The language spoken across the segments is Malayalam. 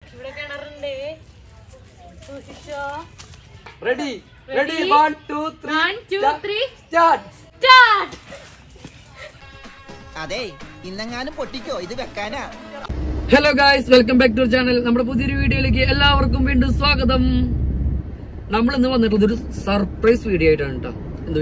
ഇവിടെ കിണറുണ്ട് സൂക്ഷിച്ചോ ready ready one two three one two three start start അതെ ഇന്നെങ്ങാനും പൊട്ടിക്കോ ഇത് വെക്കാനാ hello guys welcome back to channel നമ്മുടെ പുതിയൊരു വീഡിയോയിലേക്ക് എല്ലാവർക്കും വീണ്ടും സ്വാഗതം നമ്മൾ ഇന്ന് വന്നിട്ടുള്ളത് ഒരു സർപ്രൈസ് വീഡിയോ ആയിട്ടാണ് കേട്ടോ എന്ത്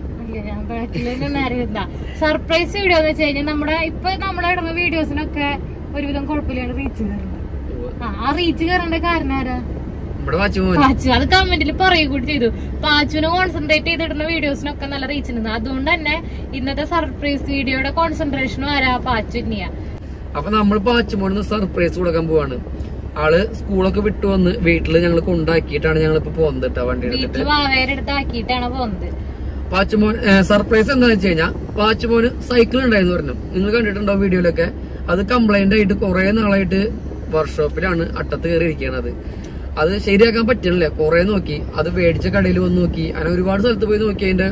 പറ്റി സർപ്രൈസ് വീഡിയോ എന്ന് വെച്ച് കഴിഞ്ഞാൽ നമ്മുടെ ഇപ്പൊ നമ്മളെ ഇടുന്ന വീഡിയോസിനൊക്കെ ഒരുവിധം കുഴപ്പമില്ലാണ്ട് റീച്ച് കയറുന്നുണ്ട് ആ ആ റീച്ച് കയറേണ്ട കാരണം ആരാ നമ്മുടെ വാച്ചുമോൻ പാച്ചു അത് കമന്റിൽ പറയുക കൂടി ചെയ്തു പാച്ചുവിനെ കോൺസെൻട്രേറ്റ് ചെയ്തിടുന്ന വീഡിയോസിനൊക്കെ നല്ല റീച്ച് ഉണ്ട് അതുകൊണ്ട് തന്നെ ഇന്നത്തെ സർപ്രൈസ് വീഡിയോയുടെ കോൺസെൻട്രേഷനും ആരാ പാച്ചു തന്നെയാ അപ്പൊ നമ്മൾ പാച്ചുമോന് സർപ്രൈസ് കൊടുക്കാൻ പോവാണ് ആള് സ്കൂളൊക്കെ വിട്ടു വന്ന് വീട്ടില് ഞങ്ങൾ കൊണ്ടാക്കിയിട്ടാണ് ഞങ്ങൾ ഇപ്പൊ പോകുന്നത് കേട്ടോ വണ്ടി എടുത്തിട്ട് വീട്ടിൽ വാവേരെ അടുത്ത് ആക്കിയിട്ടാണ് പോകുന്നത് പാച്ചുമോൻ സർപ്രൈസ് എന്താന്ന് വെച്ച് കഴിഞ്ഞാൽ പാച്ചുമോന് സൈക്കിൾ ഉണ്ടായിരുന്നു പറഞ്ഞു നിങ്ങൾ കണ്ടിട്ടുണ്ടോ വീഡിയോയിലൊക്കെ അത് കംപ്ലൈന്റ് ആയിട്ട് കുറെ നാളായിട്ട് വർക്ക്ഷോപ്പിലാണ് അട്ടത്ത് കയറി ഇരിക്കണത് അത് ശരിയാക്കാൻ പറ്റണില്ല കുറെ നോക്കി അത് മേടിച്ച കടയിൽ വന്ന് നോക്കി അങ്ങനെ ഒരുപാട് സ്ഥലത്ത് പോയി നോക്കി അതിന്റെ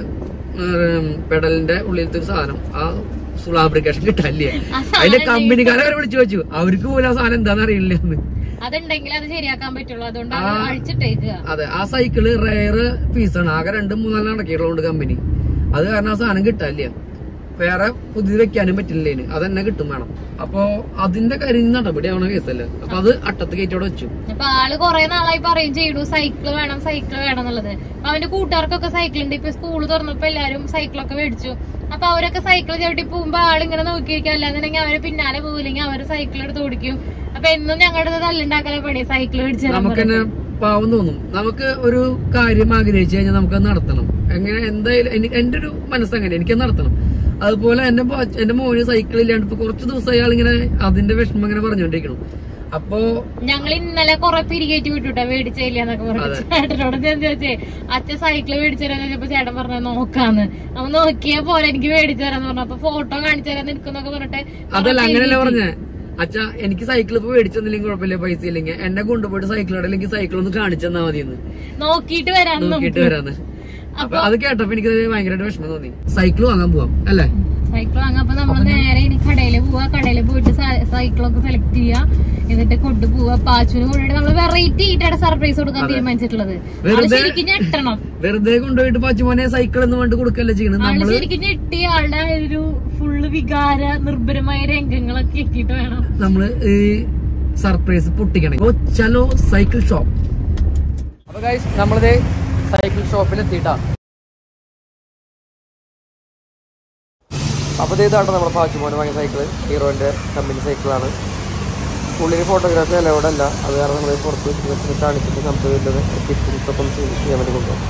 പെഡലിന്റെ ഉള്ളിലത്തെ ഒരു സാധനം ആ ഫാബ്രിക്കേഷൻ കിട്ടാനില്ല ആ സാധനം അതിന്റെ കമ്പനിക്കാരെ വരെ വിളിച്ചു വെച്ചു അവർക്ക് പോലും ആ സാധനം എന്താണെന്ന് അറിയില്ല എന്ന് അതുണ്ടെങ്കിൽ അത് ശരിയാക്കാൻ പറ്റുള്ളൂ അതുകൊണ്ട് ആ. അത് അഴിച്ചിട്ടേക്കുക അതെ ആ സൈക്കിള് റയറ് പീസാണ് ആകെ രണ്ടും മൂന്നാലും നടക്കിയുള്ളതുകൊണ്ട് കമ്പനി അത് കാരണം ആ സാധനം കിട്ടാനില്ല വേറെ പുതിയത് വെക്കാനും പറ്റില്ല ഇതിന് അതന്നെ കിട്ടും വേണം അപ്പൊ അതിന്റെ കാര്യം നടപടിയാവണ കേസല്ലേ അപ്പൊ അത് അട്ടത്ത് കയറ്റോടെ വെച്ചു അപ്പൊ ആള് കൊറേ നാളായി പറയും ചെയ്തു സൈക്കിള് വേണം സൈക്കിള് വേണം എന്നുള്ളത് അപ്പൊ അവന്റെ കൂട്ടുകാർക്കൊക്കെ സൈക്കിൾ ഉണ്ട് ഇപ്പൊ സ്കൂൾ തുറന്നപ്പോ എല്ലാരും സൈക്കിളൊക്കെ മേടിച്ചു അപ്പൊ അവരൊക്കെ സൈക്കിൾ ചവിട്ടി പോകുമ്പോ ആളിങ്ങനെ നോക്കിയിരിക്കും അല്ലാന്നുണ്ടെങ്കിൽ അവരെ പിന്നാലെ പോയില്ലെങ്കിൽ അവര് സൈക്കിൾ എടുത്ത് ഓടിക്കും അപ്പൊ എന്നും ഞങ്ങളുടെ തല്ലുണ്ടാക്കല പണി സൈക്കിൾ മേടിച്ചു തരാൻ നമുക്ക് തന്നെ പാവം തോന്നും നമുക്ക് ഒരു കാര്യം ആഗ്രഹിച്ചു കഴിഞ്ഞാൽ നമുക്ക് നടത്തണം എങ്ങനെ എന്തായാലും എനിക്ക് എന്റെ ഒരു മനസ്സങ്ങനെ എനിക്ക് നടത്തണം അതുപോലെ എന്റെ പോ- എന്റെ മോന് സൈക്കിൾ ഇല്ലാണ്ട് ഇപ്പൊ കുറച്ച് ദിവസം അയാൾ ഇങ്ങനെ അതിന്റെ വിഷമം ഇങ്ങനെ പറഞ്ഞുകൊണ്ടിരിക്കണം അപ്പോ ഞങ്ങൾ ഇന്നലെ കൊറേ പിരികേറ്റ് വിട്ടുട്ടാ മേടിച്ചില്ല എന്നൊക്കെ പറഞ്ഞു അതെ. ചേട്ടനോട് ഞാൻ ചോദിച്ചേ അച്ഛൻ സൈക്കിള് മേടിച്ചു തരാന്ന് ചോദിച്ചപ്പോ ചേട്ടൻ പറഞ്ഞ നോക്കാന്ന് അപ്പൊ നോക്കിയാ പോലെ എനിക്ക് മേടിച്ചു തരാന്ന് പറഞ്ഞു അപ്പൊ ഫോട്ടോ കാണിച്ചു തരാൻ നിൽക്കുന്നൊക്കെ പറഞ്ഞിട്ട് അതല്ല അങ്ങനെയല്ല പറഞ്ഞേ അച്ഛാ എനിക്ക് സൈക്കിൾ ഇപ്പൊ മേടിച്ചെന്നില്ലെങ്കിൽ കുഴപ്പമില്ല പൈസ ഇല്ലെങ്കിൽ എന്നെ കൊണ്ടുപോയിട്ട് സൈക്കിൾ ഇടയില്ലെങ്കിൽ സൈക്കിൾ ഒന്ന് കാണിച്ചു തന്നാ മതി എന്ന് നോക്കിയിട്ട് വരാൻ നോക്കിയിട്ട് വരാന്ന് അപ്പൊ അത് കേട്ടപ്പോ എനിക്ക് ഭയങ്കരമായിട്ട് വിഷമം തോന്നി സൈക്കിൾ വാങ്ങാൻ പോവാം അല്ലേ സൈക്കിൾ വാങ്ങാം അപ്പൊ നമ്മൾ നേരെ ഇനി കടയിൽ പോവാ കടയിൽ പോയിട്ട് സൈക്കിളൊക്കെ സെലക്ട് ചെയ്യാ എന്നിട്ട് കൊണ്ടുപോവാ പാച്ചുവിന് കൊണ്ടുപോയിട്ട് നമ്മള് വെറൈറ്റി ആയിട്ടാണ് സർപ്രൈസ് കൊടുക്കാൻ തീരുമാനിച്ചിട്ടുള്ളത് ആള് വെറുതെ- ശരിക്കും ഞെട്ടണം വെറുതെ കൊണ്ടുപോയിട്ട് പച്ചുമോനെ സൈക്കിൾ എന്ന് വേണ്ടി കൊടുക്കല്ലേ ചെയ്യണം ആള് നമ്മള് ശരിക്കും ഞെട്ടി ആളുടെ ആ ഒരു ഫുള്ള് വികാര നിർഭരമായ രംഗങ്ങളൊക്കെ എത്തിയിട്ട് വേണം നമ്മള് ഈ സർപ്രൈസ് പൊട്ടിക്കണം ഓ ചലോ സൈക്കിൾ ഷോപ്പ് അപ്പൊ ഗൈസ് നമ്മളിത് സൈക്കിൾ ഷോപ്പിൽ എത്തിയിട്ടാ അപ്പോൾ ഇതാണ് നമ്മുടെ പാച്ചുമോന് വാങ്ങിയ സൈക്കിള് ഹീറോയിൻ്റെ കമ്പനി സൈക്കിളാണ് ഉള്ളിൽ ഫോട്ടോഗ്രാഫി അലൗഡ് അല്ല അത് കാരണം നമ്മൾ പുറത്ത് ജസ്റ്റ് കാണിച്ചിട്ട് നമുക്ക് ഇതിൻ്റെ ഫിറ്റിംഗ്സ് ഒക്കെ ഒന്ന് ചെയ്ത് ചെയ്യാൻ വേണ്ടി കൊണ്ടുപോകും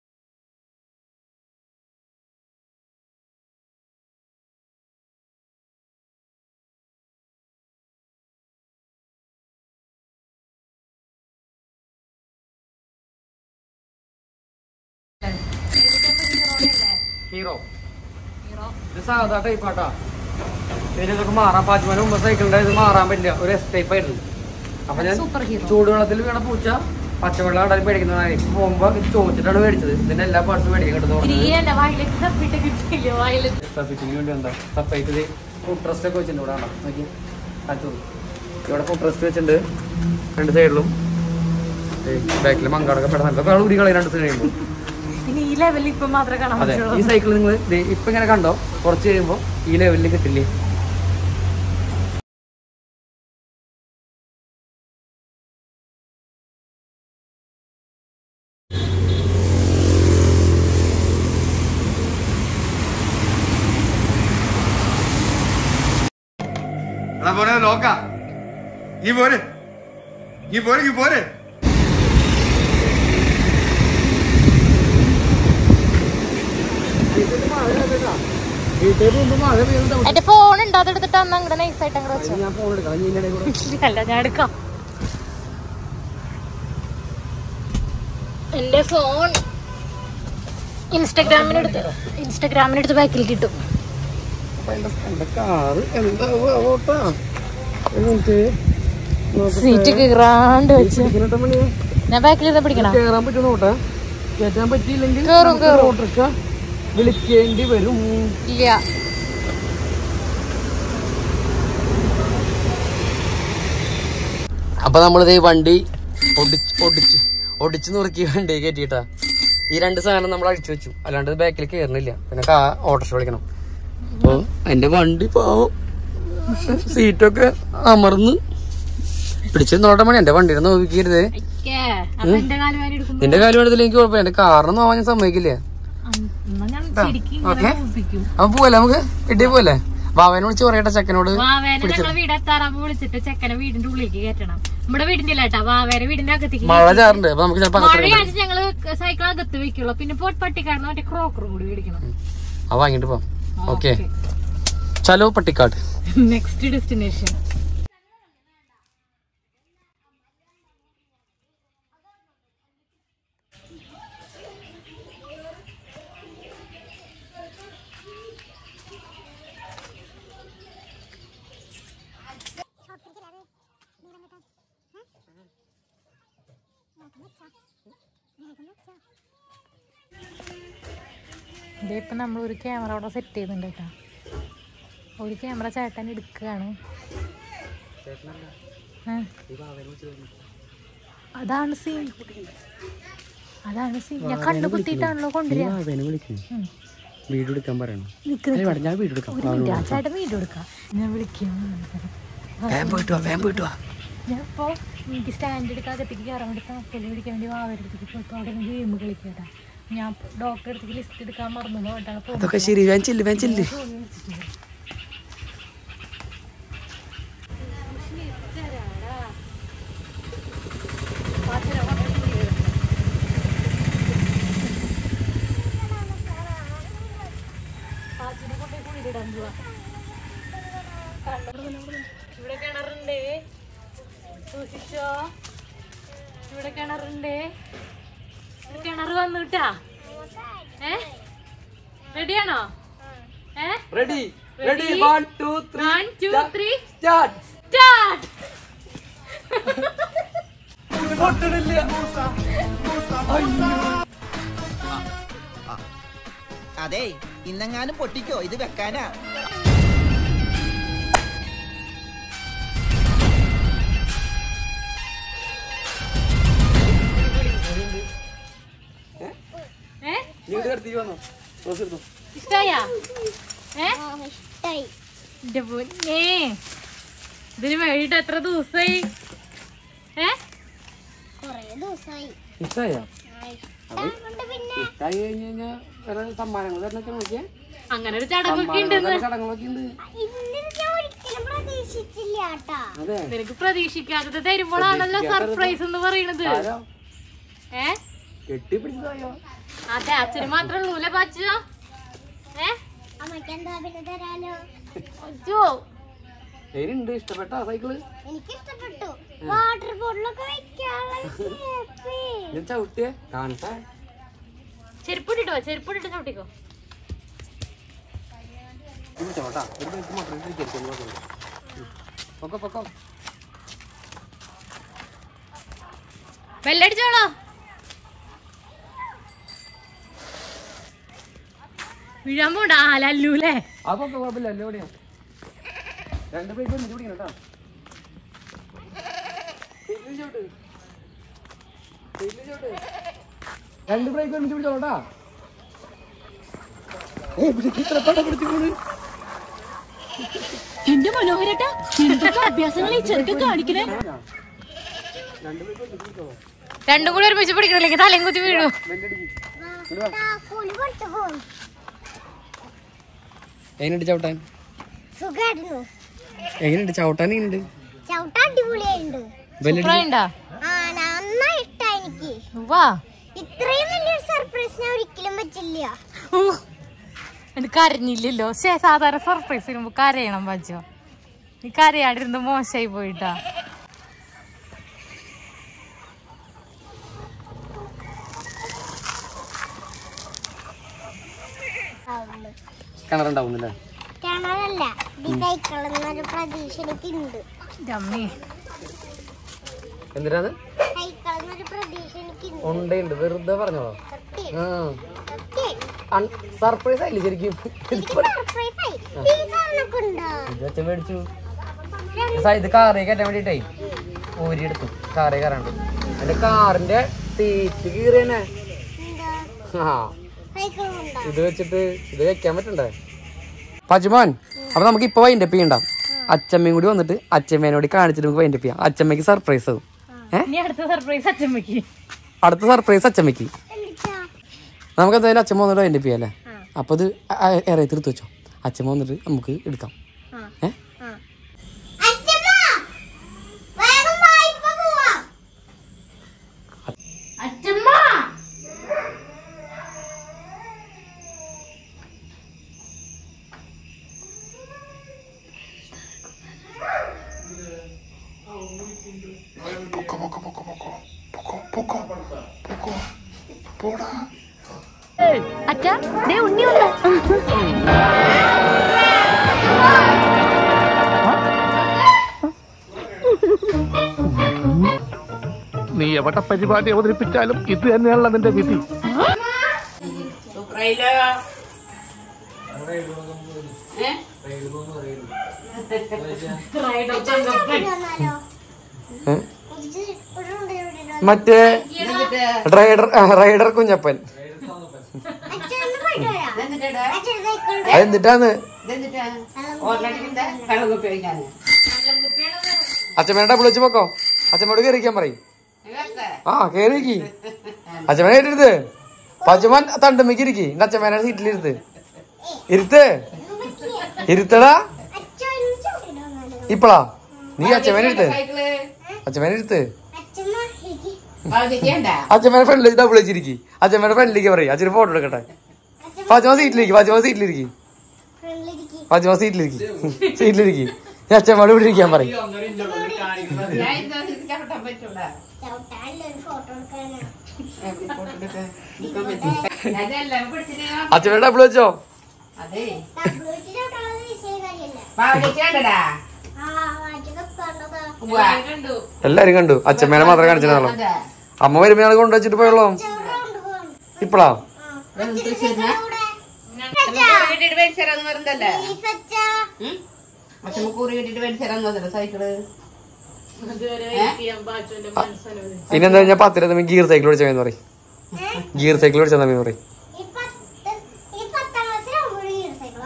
ഹീറോ ഇത് സാധാ ടൈപ്പ് ആട്ടാ പിന്നെ ഇതൊക്കെ മാറാൻ പാച്ചുമോന് മുമ്പ് സൈക്കിളിന്റെ ഇത് മാറാൻ പറ്റില്ല ഒരു എസ് ടൈപ്പ് ആയിരുന്നു അപ്പൊ ഞാൻ സൂപ്പർ ഹീറോ ചൂടുവെള്ളത്തിൽ വീണ പൂച്ച പച്ചവെള്ളം കണ്ടാൽ പേടിക്കുന്നതാണ് ഇപ്പൊ പോകുമ്പോ ഇത് ചോദിച്ചിട്ടാണ് മേടിച്ചത് ഇതിന്റെ എല്ലാ പാർട്സും മേടിക്കാൻ കിട്ടുന്നു ഈ എന്റെ വായിലേക്ക് തപ്പിട്ട് കിട്ടില്ല വായിലേക്ക് ഫിറ്റിംഗിന് വേണ്ടി എന്താ സെപ്പറേറ്റ് ഇത് ഫുഡ് ട്രസ്റ്റ് ഒക്കെ വെച്ചിട്ടുണ്ട് ഇവിടെ ആണോ നോക്കി കാണിച്ചു ഇവിടെ ഫുഡ് ട്രസ്റ്റ് വെച്ചിട്ടുണ്ട് രണ്ട് സൈഡിലും ബാക്കിൽ മങ്കാടൊക്കെ പെടാൻ നമുക്ക് കളി കളി രണ്ട് സൈഡ് കഴിയുമ്പോൾ പിന്നെ ഈ ലെവലിൽ ഇപ്പൊ മാത്രമേ കാണാൻ അതെ പറ്റുള്ളൂ ഈ സൈക്കിൾ നിങ്ങൾ ഇപ്പൊ ഇങ്ങനെ കണ്ടോ കുറച്ച് കഴിയുമ്പോൾ ഈ ലെവലിൽ കിട്ടില്ലേ എടാ പോരെ നോക്ക ഈ പോരെ ഈ പോരെ ഈ പോരെ എന്റെ ഫോൺ ഉണ്ട് അതെടുത്തിട്ട് അന്ന് അങ്ങടെ നൈസായിട്ട് അങ്ങോട്ട് വെച്ചോ ഞാൻ ഫോൺ എടുക്കാം നീ ഇതിന്റെ ഇടയിൽ കൂടെ അല്ല ഞാൻ എടുക്കാം എന്റെ ഫോൺ ഇൻസ്റ്റഗ്രാമിനെടുത്ത് ഇൻസ്റ്റഗ്രാമിനെടുത്ത് ബാക്കിൽ കിട്ടും അപ്പൊ എന്റെ എന്റെ കാറ് എന്താ ഓട്ടാ എന്നിട്ട് സീറ്റ് കീറാണ്ട് വെച്ച് ഇങ്ങനത്തെ മണിയെ ഞാൻ ബാക്കിൽ ഇരുന്ന് പിടിക്കണം കേറാൻ പറ്റും നോട്ടെ കയറ്റാൻ പറ്റിയില്ലെങ്കിൽ കേറും, നമുക്ക് കേറും. ഓട്ടോറിക്ഷ വിളിക്കേണ്ടി വരും ഇല്ല അപ്പൊ നമ്മളിത് ഈ വണ്ടി ഒടിച്ച് ഒടിച്ച് ഒടിച്ച് നുറുക്കി വണ്ടി കയറ്റിട്ടാ ഈ രണ്ട് സാധനം നമ്മൾ അഴിച്ചു വെച്ചു അല്ലാണ്ട് ബാക്കിൽ കയറുന്നില്ല പിന്നെ കാ ഓട്ടോറിക്ഷ വിളിക്കണം അപ്പൊ എന്റെ വണ്ടി പാവം സീറ്റൊക്കെ അമർന്ന് പിടിച്ചിരുന്നോട്ടെ മണി എന്റെ വണ്ടിയുടെ നോക്കിക്കരുത് അയ്യേ, അപ്പൊ എന്റെ കാലം വാരി എടുക്കുമ്പോ നിന്റെ കാര്യം എടുത്തില്ല എനിക്ക് കുഴപ്പമില്ല എന്റെ കാറിന് നോവാൻ ഞാൻ സമ്മതിക്കില്ല എന്നാ ഞാൻ ശരിക്കും ഇങ്ങനെ ഓക്കേ. നോവിപ്പിക്കും അപ്പൊ പോവല്ലേ നമുക്ക് കിട്ടിയ പോലെ ബാവനെ വിളിച്ച് പറയട്ടെ ചെക്കനോട് വാവേനെ ഞങ്ങളെ വീട് എത്താറാകുമ്പോ വിളിച്ചിട്ട് ചെക്കനെ വീടിന്റെ ഉള്ളിലേക്ക് കയറ്റണം നമ്മുടെ വീടിന്റെ ഇല്ല കേട്ടാ വാവേരെ വീടിന്റെ അകത്തേക്ക് മഴ ചാറുണ്ട് അപ്പൊ നമുക്ക് ചിലപ്പോ അകത്ത് മഴയാഴ്ച ഞങ്ങള് സൈക്കിൾ അകത്ത് വെക്കുള്ളൂ പിന്നെ പോ പട്ടിക്കാടിന് മറ്റേ ക്രോക്കറും കൂടി മേടിക്കണം ആ വാങ്ങിട്ട് പോവാം ഓക്കെ ചലോ പട്ടിക്കാട് നെക്സ്റ്റ് ഡെസ്റ്റിനേഷൻ ഇതിപ്പോ നമ്മൾ ഒരു ക്യാമറ അവിടെ സെറ്റ് ചെയ്യുന്നുണ്ട് കേട്ടോ ഒരു ക്യാമറ ചേട്ടൻ എടുക്കുകയാണ് ആ. അതാണ് സീൻ അതാണ് സീൻ ഞാൻ കണ്ണു കുത്തിയിട്ടാണല്ലോ കൊണ്ടുവരിക ഉം. വീഡിയോ എടുക്കാൻ പറയണം നിക്ക് നിക്ക്. ഞാൻ വീഡിയോ എടുക്കാം ഒരു മിനിറ്റ് ആ ചേട്ടൻ വീഡിയോ എടുക്കാം ഞാൻ വിളിക്കാം വേഗം പോയിട്ട് വാ വേഗം പോയിട്ട് വാ ഞാൻ ഇപ്പോ എനിക്ക് സ്റ്റാൻഡ് എടുക്കാൻ അകത്തേക്ക് കയറാൻ വേണ്ടി തണുപ്പല് പിടിക്കാൻ വേണ്ടി വാവരെടുത്തേക്ക് പോയപ്പോ അവിടെ ഗെയിം കളിക്കട്ടാ ഞാൻ ഡോക്ടറെ അടുത്തേക്ക് ലിസ്റ്റ് എടുക്കാൻ മറന്നു പോയിട്ടാണ് പോകുന്നത് അതൊക്കെ ശരി വേഗം ചെല്ല് വേഗം ചെല്ല് ഇവിടെ കിണറുണ്ട് സൂക്ഷിച്ചോ ഇവിടെ കിണറുണ്ട് ഇവിടെ കിണർ വന്നുട്ടാ ഏ റെഡിയാണോ ഏ ready ready one two three one two three start start അതെ ഇന്നെങ്ങാനും പൊട്ടിക്കോ ഇത് വെക്കാനാ ഏ നീണ്ട് കിടത്തി വന്നോ റോസ് എടുത്തോ ഇഷ്ടായ ഏ എന്റെ പൊന്നേ ഇതിന് വേണ്ടിട്ട് എത്ര ദിവസമായി ഏ ഇഷ്ടായ ഇഷ്ടായി കഴിഞ്ഞ് കഴിഞ്ഞാ വേറെ സമ്മാനങ്ങൾ തരണൊക്കെ നോക്കിയേ അങ്ങനെ ഒരു ചടങ്ങൊക്കെ ഉണ്ടെന്ന് ചടങ്ങുകളൊക്കെ ഉണ്ട് അതെ നിനക്ക് പ്രതീക്ഷിക്കാത്തത് തരുമ്പോഴാണല്ലോ സർപ്രൈസ് എന്ന് പറയണത് ആരോ ഏ കെട്ടിപ്പിടിച്ചതായോ അതെ അച്ഛന് മാത്രമേ ഉള്ളൂ അല്ലേ പാച്ച ഏ അച്ഛോ എങ്ങനെയുണ്ട് ഇഷ്ടപ്പെട്ട സൈക്കിള് എനിക്കിഷ്ടപ്പെട്ടു വാട്ടർ ബോട്ടിലൊക്കെ വെക്കാനുള്ള ഞാൻ ചവിട്ടിയേ കാണട്ടെ ചെരുപ്പിട്ടിട്ടോ ചെരുപ്പിട്ടിട്ട് ചവിട്ടിക്കോ ഇത് ചോട്ടാ ഒരു മിനിറ്റ് മാത്രം ഇരിക്കുന്നു പൊക്കോ പൊക്കോ ബെല്ലടിച്ചോളോ വീഴാൻ പോണ്ട ആ ലല്ലൂല്ലേ അതൊക്കെ കുഴപ്പമില്ല അല്ലേ എവിടെയാ രണ്ട് പ്ലേറ്റ് ഒന്നിച്ച് പിടിക്കണം കേട്ടോ സൈക്കിളിൽ ചവിട്ട്. സൈക്കിളിൽ ചവിട്ട്. രണ്ട് ബ്രേക്ക് ഒരുമിച്ച് പിടിച്ചോളാ എന്റെ മനോഹരട്ട എന്തൊക്കെ അഭ്യാസങ്ങൾ ഈ ചെറുക്കൻ കാണിക്കണേ രണ്ടും കൂടി ഒരുമിച്ച് പിടിക്കണില്ലെങ്കിൽ തലയും കുത്തി വീഴും താക്കോല് കൊണ്ടുപോകും എങ്ങനെയുണ്ട് ചവിട്ടാൻ സുഖായിരുന്നു എങ്ങനെയുണ്ട് ചവിട്ടാൻ എങ്ങനെയുണ്ട് ചവിട്ട അടിപൊളിയായിട്ടുണ്ട് സൂപ്പറായിണ്ടാ ആ നന്നായി ഇഷ്ട എനിക്ക് വാ ഇത്രയും വലിയൊരു സർപ്രൈസ് ഞാൻ ഒരിക്കലും വെച്ചില്ല ഊ, എനിക്ക് കരഞ്ഞില്ലല്ലോ ശേ സാധാരണ സർപ്രൈസ് വരുമ്പോ കരയണം പച്ചോ നീ കരയാടിരുന്ന് മോശമായി പോയിട്ടാ ആവുള്ളൂ. കിണറുണ്ടാവുന്നില്ലേ കിണറല്ല ഈ സൈക്കിൾ എന്നൊരു പ്രതീക്ഷ എനിക്കുണ്ട് അമ്മേ എന്തിനാണ് സൈക്കിൾ എന്നൊരു പ്രതീക്ഷ എനിക്കുണ്ട് ഉണ്ടുണ്ട് വെറുതെ പറഞ്ഞോളോ സത്യം ആ സത്യം സർപ്രൈസ് ആയില്ലേ ശരിക്കും സർപ്രൈസ് ആയി ഈ സാധനമൊക്കെ ഉണ്ടോ ഇത് വെച്ച് മേടിച്ചു സാ, ഇത് കാറി കയറ്റാൻ വേണ്ടിട്ടേ ഊരിയെടുത്തു കാറേ കയറാണ്ട് എന്റെ കാറിന്റെ സീറ്റ് കീറിയനെ എന്താ ആ സൈക്കിൾ ഉണ്ടോ ഇത് വെച്ചിട്ട് ഇത് വെക്കാൻ പറ്റണ്ടേ പച്ചുമോൻ അപ്പൊ നമുക്ക് ഇപ്പൊ വൈൻഡപ്പ് ചെയ്യണ്ട അച്ചമ്മയും കൂടി വന്നിട്ട് അച്ചമ്മേനോട് കാണിച്ചിട്ട് നമുക്ക് വൈൻഡപ്പ് ചെയ്യാം അച്ചമ്മയ്ക്ക് സർപ്രൈസ് ആവും ഏ ഇനി അടുത്ത സർപ്രൈസ് അച്ഛമ്മക്ക് അടുത്ത സർപ്രൈസ് അച്ചമ്മയ്ക്ക് എന്താ നമുക്ക് എന്തായാലും അച്ഛമ്മ വന്നിട്ട് വൈൻഡപ്പ് ചെയ്യാം അല്ലേ അപ്പൊ ഇത് ഏറെ തീർത്ത് വെച്ചോ അച്ഛമ്മ വന്നിട്ട് നമുക്ക് എടുക്കാം ഏ അച്ഛമ്മ വേഗം വാ ഇപ്പൊ പോവാം അച്ഛമ്മ നീ എവിടെ പരിപാടി അവതരിപ്പിച്ചാലും ഇത് തന്നെയാണല്ലോ നിന്റെ വിധി വന്നാലോ ഏ? ഇത് ഇവിടെ ഉണ്ട് ഇവിടെ ഉണ്ട്. മറ്റേ റൈഡർ ആ, റൈഡർ കുഞ്ഞപ്പൻ അച്ഛൻ ഒന്ന് പോയിട്ട് വരാം അച്ഛൻ സൈക്കിൾ അതെന്തിട്ടാന്ന് അച്ഛമ്മേടെ വിളിച്ചു പോക്കോ അച്ഛമ്മയോട് കയറിക്കാൻ പറയും ആ കേറിക്ക് അച്ഛമ്മേനെ കയറ്റരുത് പച്ചമാൻ തണ്ടുമ്മക്ക് ഇരിക്കി എന്റെ അച്ഛമ്മേനെ സീറ്റിലിരുത്ത് ഇരുത്ത് ഇരുത്തടാ അച്ഛൻ ഒന്ന് ചോദിച്ചിട്ട് വന്നാലോ ഇപ്പളാ നീ അച്ഛമ്മേനെ ഇരുത്ത് അച്ഛമ്മേനെ ഇരുത്ത് അച്ഛമ്മ എനിക്ക് അച്ഛമ്മേനെ ഫ്രണ്ടിലേക്ക് ഡബിൾ വെച്ചിരിക്കി അച്ഛമ്മേടെ ഫ്രണ്ടിലേക്ക് പറയും അച്ഛന് ഫോട്ടോ എടുക്കട്ടെ പച്ചമ സീറ്റിലിരിക്കും പച്ചമ സീറ്റിലിരിക്കി ഫ്രണ്ടിലിരിക്കും പച്ചമ സീറ്റിലിരിക്കി സീറ്റിലിരിക്കി ഞാൻ അച്ഛമ്മയോട് ഇവിടെ ഇരിക്കാൻ പറയും ചവിട്ടാനില്ല ഒരു ഫോട്ടോ എടുക്കാനാ അച്ഛമ്മേടെ ഡബിൾ വെച്ചോ ഡബ്ല്യൂച്ച് ചവിട്ടാനുള്ള വിഷയ കാര്യമല്ല ആ വാച്ചൊക്കെ കണ്ടതാ എല്ലാരും കണ്ടു അച്ഛമ്മേനെ മാത്രമേ കാണിച്ചിട്ടുള്ളൂ അമ്മ വരുമ്പോ ഞങ്ങൾ കൊണ്ടുവച്ചിട്ട് പോയുള്ളൂ ചെറുണ്ട് പോകും ഇപ്പളാ സൈക്കിള് ഇനി എന്താ ഞാൻ പത്തിര തമ്മിൽ ഗിയർ സൈക്കിൾ ഓടിച്ചാൽ മതി പറയും ഗിയർ സൈക്കിൾ ഓടിച്ചാൽ മതി പറയും ഈ പത്ത് ഈ പത്താം ക്ലാസ്സിലാകുമ്പോൾ ഈ സൈക്കിൾ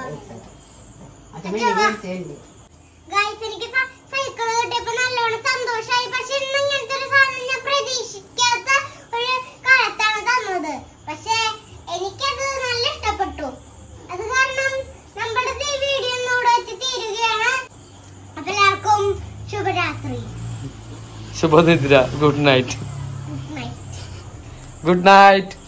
ഗൈസ് എനിക്ക് സൈക്കിൾ കിട്ടിയപ്പോ നല്ലോണം സന്തോഷമായി പക്ഷെ ഇന്ന് ഇങ്ങനത്തെ ഒരു സാധനം ഞാൻ പ്രതീക്ഷിക്കാത്ത ഒരു കാലത്താണ് തന്നത് പക്ഷെ എനിക്കത് നല്ല ഇഷ്ടപ്പെട്ടു അത് കാരണം നമ്മുടെ ഈ വീഡിയോ ഇന്നിവിടെ വെച്ച് തീരുകയാണ് അപ്പൊ എല്ലാവർക്കും ശുഭരാത്രി ശുഭനിദ്ര good night good night good night